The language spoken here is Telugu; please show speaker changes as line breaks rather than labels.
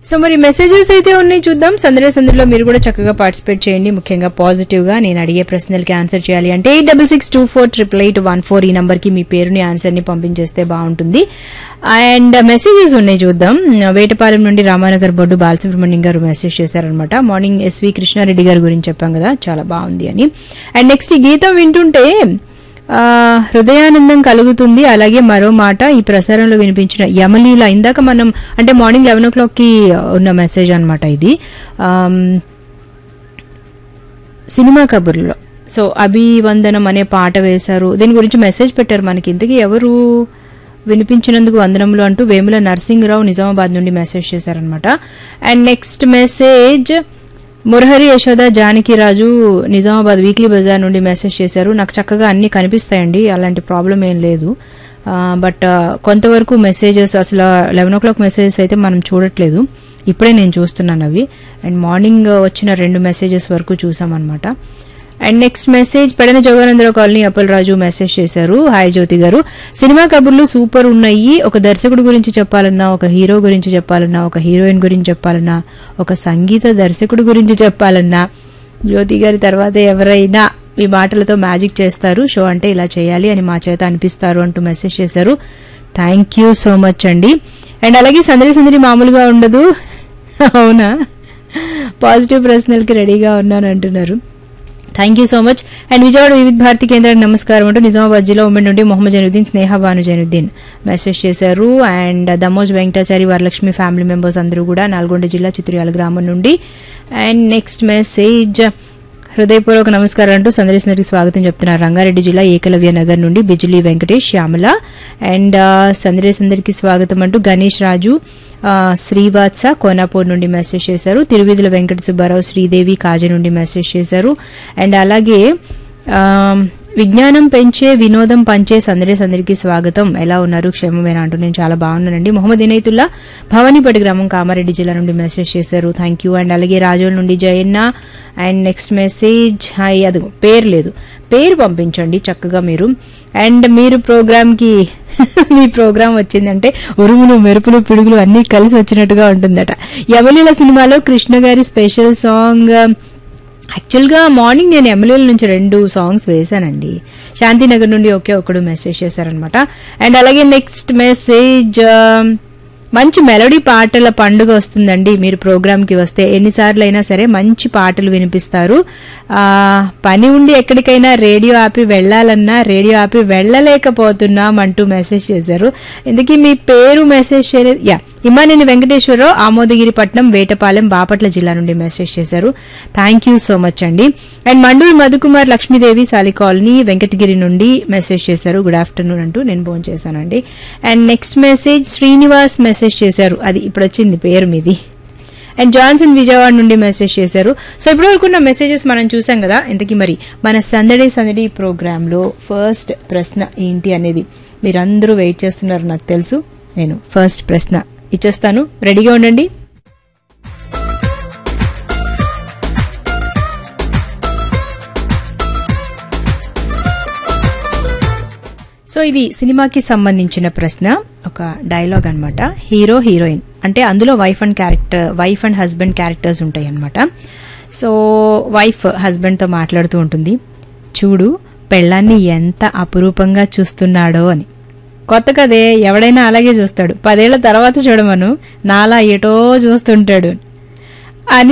సో మరి మెసేజెస్ అయితే ఉన్నాయి చూద్దాం సందడి సందడిలో మీరు కూడా చక్కగా పార్టిసిపేట్ చేయండి ముఖ్యంగా పాజిటివ్ గా నేను అడిగే ప్రశ్నలకి ఆన్సర్ చేయాలి అంటే eight double six two four triple eight one four ఈ నంబర్ కి మీ పేరుని ఆన్సర్ ని పంపించేస్తే బాగుంటుంది అండ్ మెసేజెస్ ఉన్నాయి చూద్దాం వేటపాలెం నుండి రామానగర్ బొడ్డు బాలసుబ్రహ్మణ్యం గారు మెసేజ్ చేశారనమాట మార్నింగ్ ఎస్వి కృష్ణారెడ్డి గారి గురించి చెప్పాం కదా చాలా బాగుంది అని అండ్ నెక్స్ట్ ఈ గీతం వింటుంటే ఆ, హృదయానందం కలుగుతుంది అలాగే మరో మాట ఈ ప్రసారంలో వినిపించిన యమలీల ఇందాక మనం అంటే మార్నింగ్ లెవెన్ ఓ క్లాక్ కి ఉన్న మెసేజ్ అన్నమాట ఇది ఆమ్, సినిమా కబుర్లో సో అభివందనం అనే పాట వేశారు దీని గురించి మెసేజ్ పెట్టారు మనకి ఇంతకీ ఎవరు వినిపించినందుకు వందనములు అంటూ వేముల నరసింహరావు నిజామాబాద్ నుండి మెసేజ్ చేశారనమాట and next message Murahari Yashoda Janakiraju Nizamabad weekly బజార్ నుండి మెసేజ్ చేశారు నాకు చక్కగా అన్ని కనిపిస్తాయండి అలాంటి ప్రాబ్లం ఏం లేదు బట్ కొంతవరకు మెసేజెస్ అసలు లెవెన్ ఓ క్లాక్ మెసేజెస్ అయితే మనం చూడట్లేదు ఇప్పుడే నేను చూస్తున్నాను అవి అండ్ మార్నింగ్ వచ్చిన రెండు మెసేజెస్ వరకు చూసామన్నమాట and next message Pedana Joganandarao colony Appalaraju message చేశారు హాయ్ జ్యోతి గారు సినిమా కబుర్లు సూపర్ ఉన్నాయి ఒక దర్శకుడు గురించి చెప్పాలన్నా ఒక హీరో గురించి చెప్పాలన్నా ఒక హీరోయిన్ గురించి చెప్పాలన్నా ఒక సంగీత దర్శకుడు గురించి చెప్పాలన్నా జ్యోతి గారి తర్వాత ఎవరైనా మీ మాటలతో మ్యాజిక్ చేస్తారు షో అంటే ఇలా చేయాలి అని మా చేత అనిపిస్తారు అంటూ మెసేజ్ చేశారు థ్యాంక్ యూ సో మచ్ అండి అండ్ అలాగే సందడి సందడి మామూలుగా ఉండదు అవునా పాజిటివ్ ప్రశ్నలకి రెడీగా ఉన్నాను అంటున్నారు thank you so much and Vijayawada Vividh Bharati కేంద్రానికి నమస్కారం అంటూ నిజామాబాద్ జిల్లా ఉమ్మడి నుండి మొహమ్మద్ జైనుద్దీన్ స్నేహ భాను జైనుద్దీన్ మెసేజ్ చేశారు and Damoj Venkatachari Varalakshmi family members అందరూ కూడా నల్గొండ జిల్లా చిత్రియాల గ్రామం నుండి అండ్ నెక్స్ట్ మెసేజ్ హృదయపూర్వక నమస్కారం అంటూ సందర్శనకి స్వాగతం చెప్తున్నారు రంగారెడ్డి జిల్లా ఏకలవ్య నగర్ నుండి బిజిలీ వెంకటేష్ శ్యామల అండ్ సందర్శనకి స్వాగతం అంటూ గణేష్ రాజు ఆ, శ్రీవాత్స కోనాపూర్ నుండి మెసేజ్ చేశారు తిరువిధుల వెంకట సుబ్బారావు శ్రీదేవి కాజ నుండి మెసేజ్ చేశారు అండ్ అలాగే ఆ, విజ్ఞానం పెంచే వినోదం పంచే సందడి సందడికి స్వాగతం ఎలా ఉన్నారు క్షేమమేనా అంటూ నేను చాలా బాగున్నానండి మొహమ్మద్ ఇనైతుల్లా భవానీపేట గ్రామం కామారెడ్డి జిల్లా నుండి మెసేజ్ చేశారు థ్యాంక్ యూ అండ్ అలాగే రాజోల్ నుండి Jayanna and next message hi అది పేరు లేదు పేరు పంపించండి చక్కగా మీరు అండ్ మీరు ప్రోగ్రామ్కి మీ ప్రోగ్రామ్ వచ్చిందంటే ఉరుములు మెరుపులు పిడుగులు అన్నీ కలిసి వచ్చినట్టుగా ఉంటుందట యవలీల సినిమాలో కృష్ణ గారి స్పెషల్ సాంగ్ యాక్చువల్గా మార్నింగ్ నేను ఎమ్మెల్యేల నుంచి రెండు సాంగ్స్ వేశానండి శాంతినగర్ నుండి ఒకే ఒకడు మెసేజ్ చేశారనమాట అండ్ అలాగే నెక్స్ట్ మెసేజ్ మంచి మెలోడీ పాటల పండుగ వస్తుందండి మీరు ప్రోగ్రామ్కి వస్తే ఎన్నిసార్లు అయినా సరే మంచి పాటలు వినిపిస్తారు ఆ, పని ఉండి ఎక్కడికైనా రేడియో ఆపి వెళ్ళాలన్నా రేడియో ఆపి వెళ్ళలేకపోతున్నాం అంటూ మెసేజ్ చేశారు ఇందుకీ మీ పేరు మెసేజ్ చేయలేదు యా ఇమ్మానేని వెంకటేశ్వరరావు ఆమోదగిరి పట్నం వేటపాలెం బాపట్ల జిల్లా నుండి మెసేజ్ చేశారు థ్యాంక్ యూ సో మచ్ అండి అండ్ మండూరి మధుకుమార్ లక్ష్మీదేవి సాలి కాలనీ వెంకటగిరి నుండి మెసేజ్ చేశారు గుడ్ ఆఫ్టర్నూన్ అంటూ నేను ఫోన్ చేశానండి and next message Srinivas message చేశారు అది ఇప్పుడు వచ్చింది పేరు మీది అండ్ జాన్సన్ విజయవాడ నుండి మెసేజ్ చేశారు సో ఇప్పటివరకు ఉన్న మెసేజెస్ మనం చూసాం కదా ఇంతకీ మరి మన సందడి సందడి ప్రోగ్రాంలో ఫస్ట్ ప్రశ్న ఏంటి అనేది మీరందరూ వెయిట్ చేస్తున్నారు నాకు తెలుసు నేను ఫస్ట్ ప్రశ్న ఇచ్చేస్తాను రెడీగా ఉండండి సో ఇది సినిమాకి సంబంధించిన ప్రశ్న ఒక డైలాగ్ అన్నమాట హీరో హీరోయిన్ అంటే అందులో wife and character wife and husband characters ఉంటాయి అన్నమాట సో వైఫ్ హస్బెండ్తో మాట్లాడుతూ ఉంటుంది చూడు పెళ్ళాన్ని ఎంత అపురూపంగా చూస్తున్నాడో అని కొత్త కదే ఎవడైనా అలాగే చూస్తాడు పదేళ్ల తర్వాత చూడమను నాలా ఎటో చూస్తుంటాడు